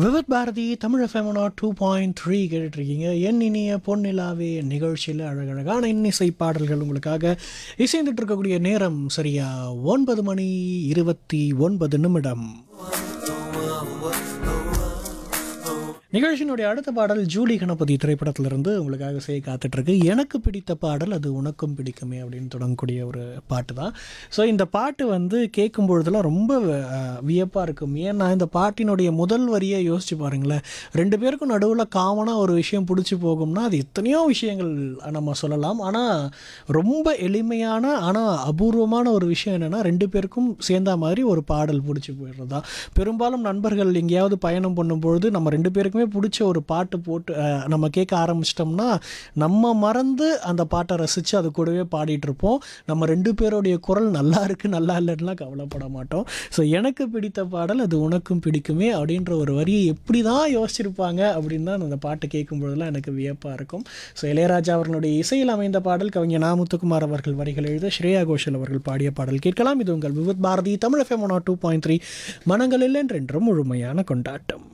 விவத் பாரதி தமிழ் எஃப்எம்னா two point three கேட்டுட்ருக்கீங்க என் இனிய பொன்னிலாவே நிகழ்ச்சியில் அழகழகான இன்னிசை பாடல்கள் உங்களுக்காக இசைந்துட்டு இருக்கக்கூடிய நேரம் சரியா ஒன்பது மணி இருபத்தி ஒன்பது நிமிடம் நிகழ்ச்சியினுடைய அடுத்த பாடல் ஜூலி கணபதி திரைப்படத்திலிருந்து உங்களுக்காக செய்ய காத்துட்ருக்கு எனக்கு பிடித்த பாடல் அது உனக்கும் பிடிக்குமே அப்படின்னு தொடங்கக்கூடிய ஒரு பாட்டு தான் ஸோ இந்த பாட்டு வந்து கேட்கும் பொழுதெல்லாம் ரொம்ப வியப்பாக இருக்கும் ஏன்னா இந்த பாட்டினுடைய முதல் வரியை யோசிச்சு பாருங்களேன் ரெண்டு பேருக்கும் நடுவில் காமனாக ஒரு விஷயம் பிடிச்சி போகும்னா அது எத்தனையோ விஷயங்கள் நம்ம சொல்லலாம் ஆனால் ரொம்ப எளிமையான ஆனால் அபூர்வமான ஒரு விஷயம் என்னென்னா ரெண்டு பேருக்கும் சேர்ந்த மாதிரி ஒரு பாடல் பிடிச்சி போயிடுறது தான் பெரும்பாலும் நண்பர்கள் எங்கேயாவது பயணம் பண்ணும்பொழுது நம்ம ரெண்டு பேருக்குமே பிடிச்ச ஒரு பாட்டு போட்டு அஹ், நம்ம கேட்க ஆரம்பிச்சிட்டோம்னா நம்ம மறந்து அந்த பாட்டை ரசித்து அது கூடவே பாடிட்டு இருப்போம் நம்ம ரெண்டு பேருடைய குரல் நல்லா இருக்கு நல்லா இல்லைன்னுலாம் கவலைப்பட மாட்டோம் ஸோ எனக்கு பிடித்த பாடல் அது உனக்கும் பிடிக்குமே அப்படின்ற ஒரு வரியை எப்படி தான் யோசிச்சிருப்பாங்க அப்படின்னு தான் அந்த பாட்டை கேட்கும் பொழுதுலாம் எனக்கு வியப்பாக இருக்கும் ஸோ இளையராஜா அவர்களுடைய இசையில் அமைந்த பாடல் கவிஞர் நா முத்துக்குமார் அவர்கள் வரிகள் எழுத ஸ்ரேயா கோஷல் அவர்கள் பாடிய பாடல் கேட்கலாம் இது உங்கள் Vividh Bharati Tamil FM two point three மனங்களில் என்றென்றும் முழுமையான கொண்டாட்டம்